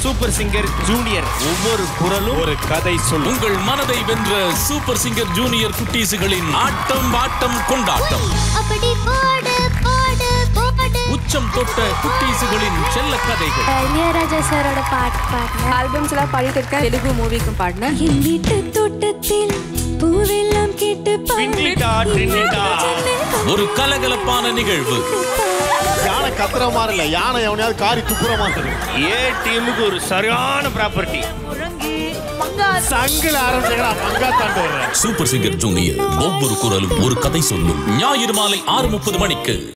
Super singer junior ஒவ்வொரு குரலும் ஒரு கதை சொல்லும் உங்கள் மனதை வென்ற சூப்பர் சிங்கர் ஜூனியர் குட்டீசுகளின் ஆட்டம் பாட்டம் கொண்டாட்டம் அப்படி போடு போடு போடு உச்சம் தொட்ட குட்டீசுகளின் செல்ல கதைகள் இளையராஜா சாரோட பாட்டு பாடினேன் ஆல்பம்ஸ் எல்லாம் பாடிட்டு இருக்கேன் தெலுங்கு மூவிக்கும் பாடினேன் என் வீட்டு தோட்டத்தில் பூவெல்லாம் கேட்டு ட்ரினிடா, ட்ரினிடா. ஒரு கலகலப்பான நிகழ்வு யானை கத்துற மாதிரி இல்ல யானை எவனையாவது காரி துப்புற மாதிரி இருக்கு. ஏ டீமுக்கு ஒரு சரியான ப்ராப்பர்ட்டி சங்கில ஆரம்பிச்சா மங்கா தாண்டு வர்றேன் சூப்பர் சிங்கர் ஜூனியர் ஒவ்வொரு குரலும் ஒரு கதை சொல்லும் ஞாயிறு மாலை ஆறு முப்பது மணிக்கு